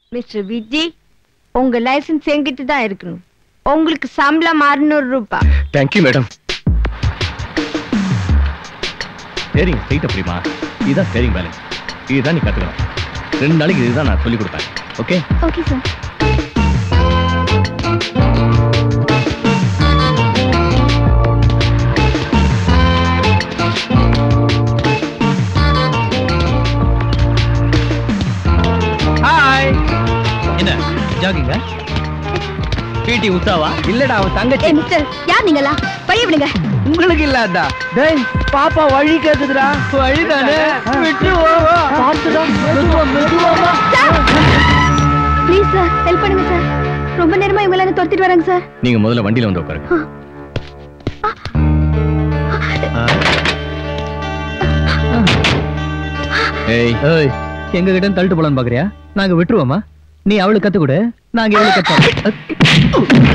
Mister Viji உங்க licence என்கிட்ட தான் இருக்கணும் உங்களுக்கு சம்பளம் அறுநூறு ரூபாய் தேங்க்யூ மேடம் ஸ்டேரிங் ஸ்ட்ரைட் அப்படிமா இதுதான் ஸ்டேரிங் பேலன்ஸ் இதுதான் நீ கத்துக்கணும் ரெண்டு நாளைக்கு இதுதான் நான் சொல்லி கொடுப்பேன் ஓகே ஓகே சார் ஹாய் என்ன ஜாகிங்க பிடி உஷாவா இல்லடா அவன் ஏ தங்கச்சி மிஸ்டர் யார் நீங்களா பழைய விடுங்க உங்களுக்கு இல்லாதா டேய் பாப்பா வழி கேக்குதுடா வழி தானே விட்டு பார்த்துடா மெதுவா மெதுவா வா. ப்ளீஸ் சார் ஹெல்ப் பண்ணுங்க சார் ரொம்ப நேரமா இவங்க எல்லாம் துரத்திட்டு வராங்க சார் நீங்க முதல்ல வண்டியில வந்து உட்காருங்க ஏய் ஏய் எங்க கிட்ட தள்ளிட்டு போலான்னு பாக்குறியா நாங்க விட்டுருவோமா நீ அவளுக்கு கத்து கொடு நாங்க எவ்வளவு கத்தோம்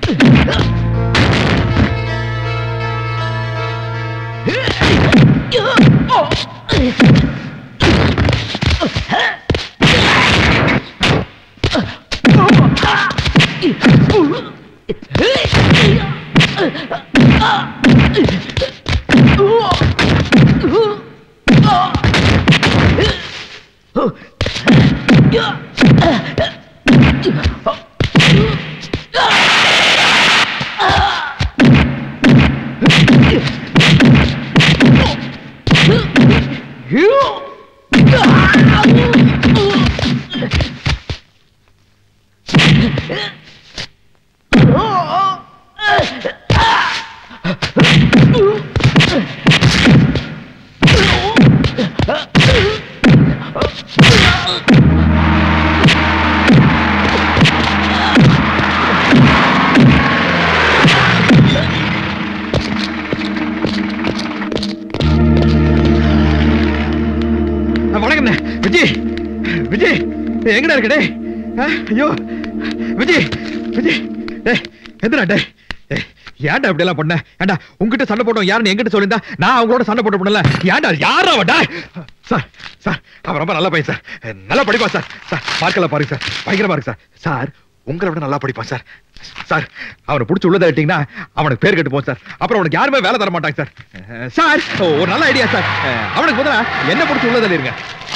வணக்கம் விஜய் விஜய் எங்கடா இருக்க டேய் ஆ, ஐயோ விஜய் விஜய் டேய் எதுடா டேய் டேய், ஏன்டா இப்படி எல்லாம் பண்ண ஏன்டா உங்ககிட்ட சண்டை போட்டோம் யாருன்னு என்கிட்ட சொல்லியிருந்தா நான் அவங்களோட சண்டை போட்டு பண்ணல ஏன்டா யாரா அவடா சார் சார் அவன் ரொம்ப நல்ல பையன் சார் நல்லா படிப்பான் சார் சார் மார்க்கெல்லாம் பாருங்க சார் பயங்கரமா இருக்கு சார் சார் உங்களை விட நல்லா படிப்பான் சார் சார் அவனை பிடிச்சி உள்ளதை இட்டீங்கன்னா அவனுக்கு பேர் கெட்டு போகும் சார் அப்புறம் அவனுக்கு யாருமே வேலை தர மாட்டாங்க சார் அஹ், சார் ஒரு நல்ல ஐடியா சார் அஹ், அவனுக்கு முதல்ல என்ன பிடிச்சி உள்ளதில் இருங்க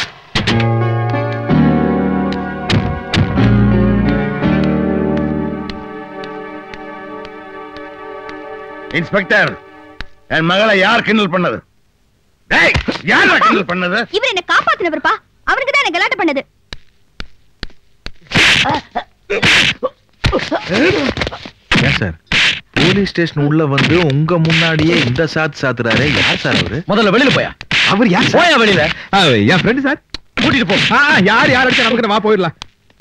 இன்ஸ்பெக்டர் என் மகளை யார் கிண்டல் பண்ணது டேய் யார் கிண்டல் பண்ணது இவர் என்ன காப்பாத்தினவர்ப்பா அவருக்கு தான் என்ன கலாட்டம் பண்ணது ஏன் சார் போலீஸ் ஸ்டேஷன் உள்ள வந்து உங்க முன்னாடியே இந்த சாத்து சாத்துறாரு யார் சார் அவரு முதல்ல வெளியில போயா அவர் யார் சார் போயா வெளியில ஆ, என் ஃப்ரெண்டு சார் கூட்டிட்டு போ ஆ, யார் யார் அடிச்சா நமக்கு வா போயிடலாம்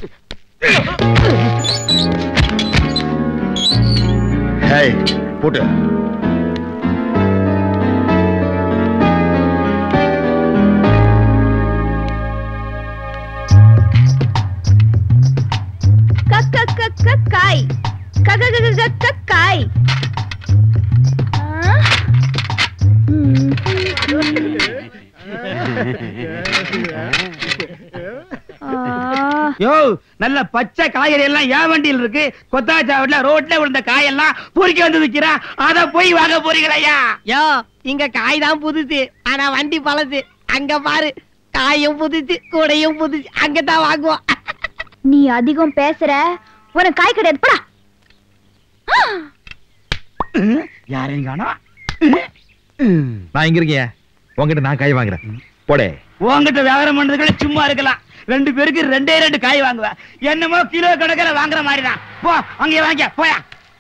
ஹேய் போட்டு கக்க கக்க காய் கக கக கக்க காய் ஆ? ம். ஆ. யோ நல்ல பச்சை காய்கறி எல்லாம் ஏன் வண்டியில் இருக்கு கொத்தாச்சாவட்ல ரோட்ல விழுந்த காயெல்லாம் பொறிக்க வந்து விக்கிறா அத போய் வாங்க போறீங்களா யோ இங்க காய் தான் புதுசு ஆனா வண்டி பழசு அங்க பாரு காயும் புதுசு கூடையும் புதுசு அங்கதான் வாங்குவோம் நீ அதிகம் பேசுற உனக்கு காய் கிடையாது போடா யாரையும் காணோம் நான் இங்க இருக்கேன் உங்ககிட்ட நான் காய் வாங்குறேன் போடே உங்ககிட்ட வியாபாரம் பண்றதுக்குள்ள சும்மா இருக்கலாம் ரெண்டு பேருக்கு ரெண்டே ரெண்டு காய் வாங்குவேன் என்னமோ கிலோ கணக்கில் வாங்குற மாதிரி தான் போ அங்கே வாங்க போயா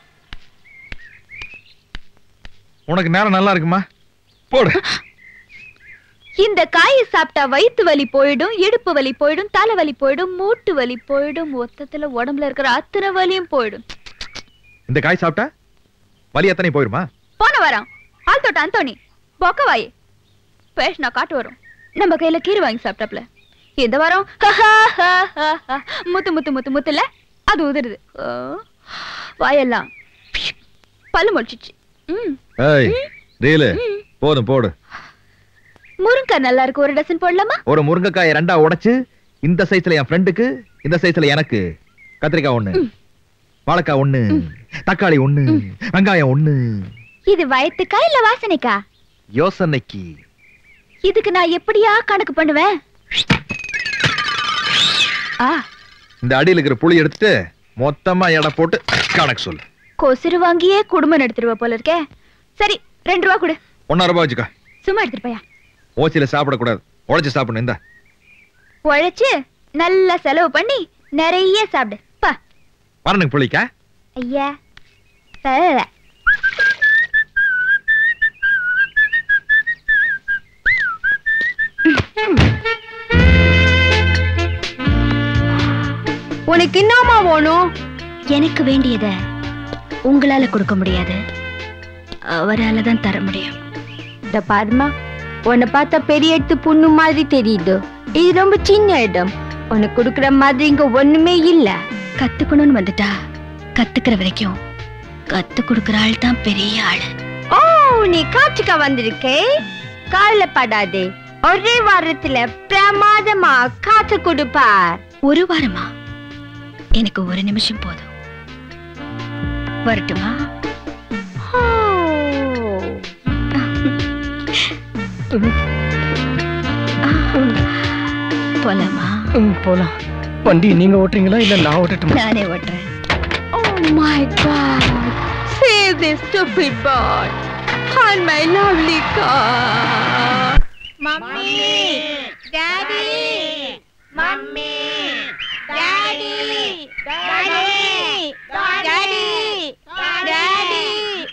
உனக்கு நேரம் நல்லா இருக்குமா போடு இந்த காயை சாப்பிட்டா வயித்து வலி போயிடும் இடுப்பு வலி போயிடும் தலை வலி போயிடும் மூட்டு வலி போயிடும் மொத்தத்துல உடம்புல இருக்கிற அத்தனை வலியும் போயிடும் இந்த காய் சாப்பிட்டா வலி எத்தனை போயிருமா போன வாரம் ஆள் தொட்ட அந்தோணி பொக்கவாயி பேஷனா காட்டு வரும் நம்ம கையில கீரை வாங்கி சாப்பிட்டாப்ல இந்த வாரம் முத்து முத்து முத்து முத்துல அது உதிருது ஆ, வாயெல்லாம் பல்லு முடிச்சிச்சு ம் ஏய் ரீலு போதும் போடு முருங்கை நல்லா இருக்கு ஒரு டசன் போடலாமா ஒரு முருங்கைக்காயை ரெண்டா உடைச்சு இந்த சைஸ்ல என் ஃப்ரெண்டுக்கு இந்த சைஸ்ல எனக்கு கத்திரிக்காய் ஒண்ணு வாழைக்காய் ஒண்ணு தக்காளி ஒண்ணு வெங்காயம் ஒண்ணு இது வயத்துக்கா இல்ல வாசனைக்கா யோசனைக்கு இதுக்கு நான் எப்படியா கணக்கு பண்ணுவேன் ஆ இந்த அடியில் இருக்கிற புளி எடுத்துட்டு மொத்தமா எடை போட்டு கணக்கு சொல்லு கொசுறு வாங்கியே குடும்பம் நடத்திடுவ போல இருக்கே சரி ரெண்டு ரூபா கொடு ஒன்னா ரூபாய் வச்சுக்கோ சும்மா எடுத்துட்டு போயா ஓசியில சாப்பிடக்கூடாது உழைச்சு சாப்பிடணும் இந்த உழைச்சு நல்லா செலவு பண்ணி நிறைய சாப்பிடு பா வரணுங்க புளிக்கா ஐயா தரல. உனக்கு என்னமா வேணும் எனக்கு வேண்டியத உங்களால கொடுக்க முடியாது அவரால தான் தர முடியும் இந்த பாருமா உன்னை பார்த்தா பெரிய இடத்து பொண்ணு மாதிரி தெரியுது இது ரொம்ப சின்ன இடம் உனக்கு கொடுக்குற மாதிரி இங்க ஒண்ணுமே இல்ல கத்துக்கணும்னு வந்துட்டா கத்துக்கிற வரைக்கும் கத்து கொடுக்கிற ஆள் தான் பெரிய ஆளு ஓ நீ காட்சிக்க வந்திருக்கே கவலைப்படாதே ஒரே வாரத்துல பிரமாதமா காசு கொடுப்பார் ஒரு வாரமா எனக்கு ஒரு நிமிஷம் போதும் வரட்டுமா ஓ. போலாமா போலாம் வண்டி நீங்க ஓட்டுறீங்களா இல்ல நான் ஓட்டட்டுமா நானே ஓட்டுறேன் Oh my god! Save this stupid boy! On my lovely car! Mommy! Daddy! Mommy! Daddy! Daddy! Daddy! Daddy!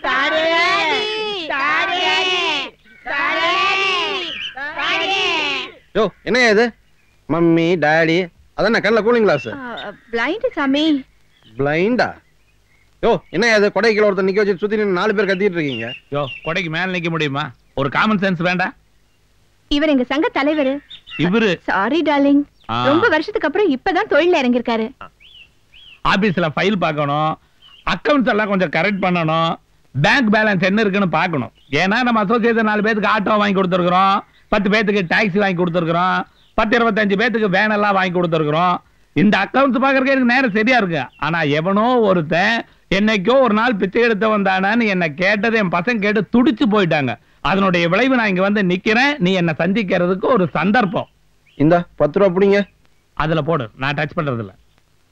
யோ என்ன இது மம்மி டாடி அதான் கண்ணில் கூலிங் கிளாஸ் பிளைண்ட் சாமி பிளைண்டா யோ என்ன இது கொடை கீழ ஒருத்தர் நிக்க வச்சு சுத்தி நின்னு நாலு பேர் கத்திட்டு இருக்கீங்க யோ கொடைக்கு மேல நிக்க முடியுமா ஒரு காமன் சென்ஸ் வேண்டாம் இவர் எங்க சங்க தலைவர் இவரு சாரி டார்லிங் ஆ. ரொம்ப வருஷத்துக்கு அப்புறம் இப்பதான் தொழில இறங்கிருக்காரு ஆபீஸ்ல ஃபைல் பார்க்கணும் அக்கவுண்ட்ஸ் எல்லாம் கொஞ்சம் கரெக்ட் பண்ணணும் பேங்க் பேலன்ஸ் என்ன இருக்குன்னு பார்க்கணும் ஏன்னா நம்ம அசோசியேஷன் நாலு பேத்துக்கு ஆட்டோ வாங்கி கொடுத்துருக்குறோம் பத்து பேத்துக்கு டாக்ஸி வாங்கி கொடுத்துருக்குறோம் பத்து இருபத்தஞ்சு பேத்துக்கு வேன் எல்லாம் வாங்கி கொடுத்துருக்குறோம் இந்த அக்கவுண்ட்ஸ் பார்க்கறதுக்கு எனக்கு நேரம் சரியா இருக்கு ஆனா எவனோ ஒருத்தன் என்னைக்கோ ஒரு நாள் பிச்சை எடுத்து வந்தானான்னு என்ன கேட்டது என் பசங்க கேட்டு துடிச்சு போயிட்டாங்க அதனுடைய விளைவு நான் இங்க வந்து நிக்கிறேன் நீ என்ன சந்திக்கிறதுக்கு ஒரு சந்தர்ப்பம் இந்த பத்து ரூபா பிடிங்க அதுல போடு நான் டச் பண்றது இல்ல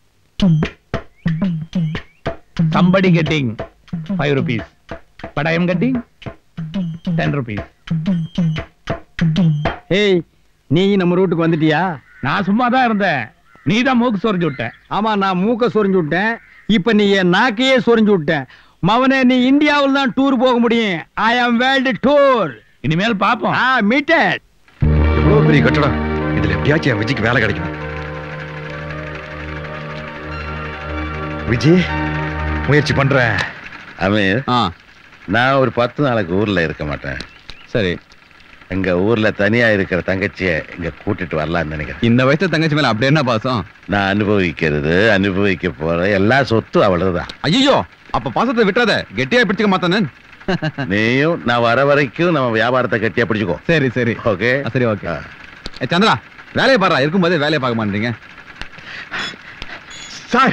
somebody getting five rupees but i am getting ten rupees ஏய் நீ நம்ம ரூட்டுக்கு வந்துட்டியா நான் சும்மா தான் இருந்தேன் நீ தான் மூக்கு சொரிஞ்சு விட்ட ஆமா நான் மூக்க சொரிஞ்சு விட்டேன் இப்ப நீ என் நாக்கையே சொரிஞ்சு விட்டேன் மவனே நீ இந்தியாவில் தான் டூர் போக முடியும் ஐ ஆம் வேர்ல்டு டூர் இனிமேல் பாப்போம் ஆ மீட்டட் எவ்வளவு பெரிய கட்டடம் இதுல எப்படியாச்சும் என் விஜய்க்கு வேலை கிடைக்கும் விஜய் முயற்சி பண்றேன் அமீர் ஆ நான் ஒரு பத்து நாளைக்கு ஊர்ல இருக்க மாட்டேன் சரி எங்க ஊர்ல தனியா இருக்கிற தங்கச்சிய இங்க கூட்டிட்டு வரலாம்னு நினைக்கிறேன் இந்த வயசு தங்கச்சி மேல அப்படி என்ன பாசம் நான் அனுபவிக்கிறது அனுபவிக்க போற எல்லா சொத்தும் அவ்வளவுதான் ஐயோ அப்ப பாசத்தை விட்டுறாத கெட்டியா பிடிச்சுக்க மாத்தானே நீயும் நான் வர வரைக்கும் நம்ம வியாபாரத்தை கட்டியா பிடிச்சுக்கோ சரி சரி ஓகே ஆ, சரி ஓகே ஏ சந்திரா வேலையை பாடுறா இருக்கும்போதே வேலையை பார்க்க மாட்டீங்க சார்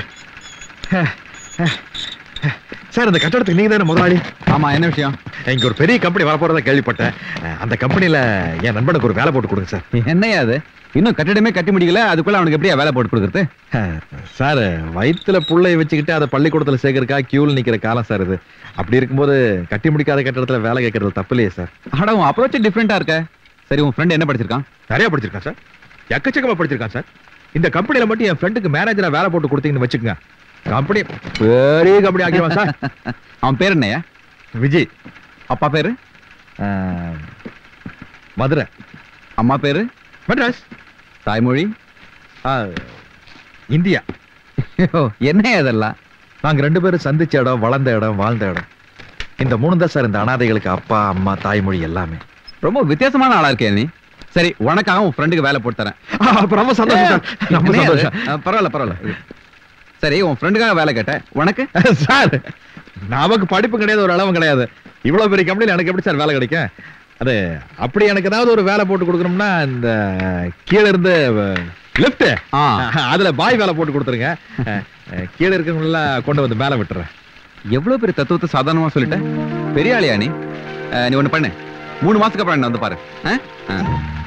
சார் இந்த கட்டடத்துக்கு நீங்க தானே முதலாளி ஆமா என்ன விஷயம் இங்க ஒரு பெரிய கம்பெனி வரப்போறதா கேள்விப்பட்டேன் அஹ், அந்த கம்பெனில என் நண்பனுக்கு ஒரு வேலை போட்டு கொடுங்க சார் என்னையா அது இன்னும் கட்டிடமே கட்டி முடிக்கல அதுக்குள்ள அவனுக்கு எப்படியா வேலை போட்டு கொடுக்குறது அஹ், சார் வயித்துல புள்ளைய வச்சுக்கிட்டு அதை பள்ளிக்கூடத்துல சேர்க்கறக்கா கியூல நிக்கிற காலம் சார் இது அப்படி இருக்கும்போது கட்டி முடிக்காத கட்டடத்துல வேலை கேட்கறது தப்பு இல்லையே சார் அட உன் அப்ரோச் டிஃப்ரெண்டா இருக்க சரி உன் ஃப்ரெண்ட் என்ன படிச்சிருக்கான் நிறைய படிச்சிருக்கான் சார் எக்கச்சக்கமா படிச்சிருக்கான் சார் இந்த கம்பெனில மட்டும் என் ஃப்ரெண்டுக்கு மேனேஜரா வேலை போட்டு கொடுத்தீங்கன்னு வச்சுக்கோங்க கம்பெனி பெரிய கம்பெனி ஆக்கிடுவான் சார் அவன் பேர் என்னையா விஜய் அப்பா பேரு அஹ், மதுரை அம்மா பேரு மெட்ராஸ் தாய்மொழி அஹ், இந்தியா ஐயோ, என்னையா இதெல்லாம் நாங்க ரெண்டு பேரும் சந்திச்ச இடம் வளர்ந்த இடம் வாழ்ந்த இடம் இந்த மூணு தான் சார் இந்த அனாதைகளுக்கு அப்பா அம்மா தாய்மொழி எல்லாமே ரொம்ப வித்தியாசமான ஆளா இருக்கே நீ சரி உனக்காக உன் ஃப்ரெண்டுக்கு வேலை போட்டு தரேன் அப்ப ரொம்ப சந்தோஷம் சார் ரொம்ப என்னையா இது? சந்தோஷம் ஆ, பரவாயில்ல பரவாயில்ல சரி உன் ஃப்ரெண்டுக்காக வேலை கேட்டேன் உனக்கு சார் நமக்கு படிப்பு கிடையாது ஒரு அளவும் கிடையாது இவ்வளவு பெரிய கம்பெனில எனக்கு எப்படி சார் வேலை கிடைக்கும் அது அப்படி எனக்கு ஏதாவது ஒரு வேலை போட்டு கொடுக்கணும்னா இந்த கீழ இருந்து லெஃப்ட் ஆ. அதுல பாய் வேலை போட்டு கொடுத்துருங்க அஹ், அஹ், கீழே இருக்கவங்க எல்லாம் கொண்டு வந்து மேல விட்டுறேன் எவ்வளவு பெரிய தத்துவத்தை சாதாரணமா சொல்லிட்டேன் பெரிய ஆளியா நீ அஹ், நீ ஒண்ணு பண்ணு மூணு மாசத்துக்கு அப்புறம் என்ன வந்து பாரு ஆ? ஆ.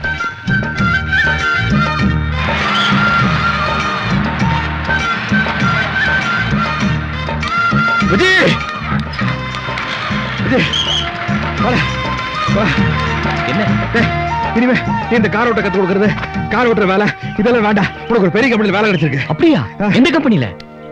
விஜய் விஜய் வாடா, வா. என்ன டேய், இனிமே நீ இந்த கார் ஓட்ட கத்து கொடுக்கறது கார் ஓட்டுற வேலை இதெல்லாம் வேண்டாம் உனக்கு ஒரு பெரிய கம்பெனில வேலை கிடைச்சிருக்கு அப்படியா எந்த கம்பெனில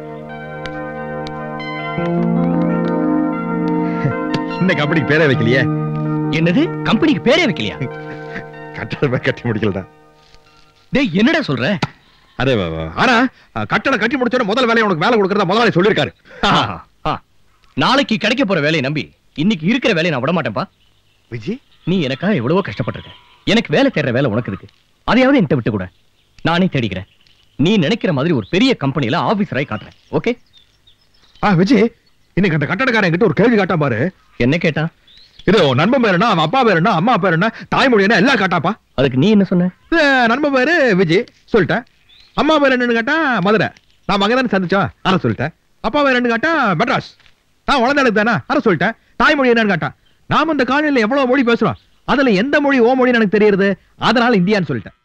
இந்த கம்பெனிக்கு பேரே வைக்கலையே என்னது கம்பெனிக்கு பேரே வைக்கலையா கட்டடமே கட்டி முடிக்கலடா டேய் என்னடா சொல்ற அதே வா, வா. ஆனா அஹ், கட்டடம் கட்டி முடிச்சோட முதல் வேலையை உனக்கு வேலை கொடுக்கறதா முதலாளி சொல்லியிருக்காரு ஆ, ஆ. நாளைக்கு கிடைக்க போற வேலையை நம்பி இன்னைக்கு இருக்கிற வேலையை நான் விட மாட்டேன்பா விஜய் நீ எனக்காக எவ்வளவோ கஷ்டப்பட்டிருக்க எனக்கு வேலை தேடுற வேலை உனக்கு இருக்கு அதையாவது என்கிட்ட விட்டு கூட நானே தேடிக்கிறேன் நீ நினைக்கிற மாதிரி ஒரு பெரிய கம்பெனில ஆபீசராய் காட்டுறேன் ஓகே ஆ விஜய் இன்னைக்கு அந்த கட்டடக்காரன் கிட்ட ஒரு கேள்வி காட்டான் பாரு என்ன கேட்டா இது உன் நண்பன் பேர் என்ன அவன் அப்பா பேர் என்ன அம்மா பேர் என்ன தாய்மொழி என்ன எல்லாம் காட்டாப்பா அதுக்கு நீ என்ன சொன்ன இது நண்பன் பேரு விஜய் சொல்லிட்டேன் அம்மா பேர் என்னன்னு கேட்டா மதுரை நான் அங்கே தானே சந்திச்சோம் அதை சொல்லிட்டேன் அப்பா பேர் என்னன்னு கேட்டா மெட்ராஸ் நான் வளர்ந்தாளுக்கு தானே அதை சொல்லிட்டேன் தாய்மொழி என்னன்னு கேட்டான் நாம இந்த காலையில எவ்வளவு மொழி பேசுறோம் அதுல எந்த மொழி ஓ மொழின்னு எனக்கு தெரியுது அதனால இந்தியான்னு சொல்லிட்டேன்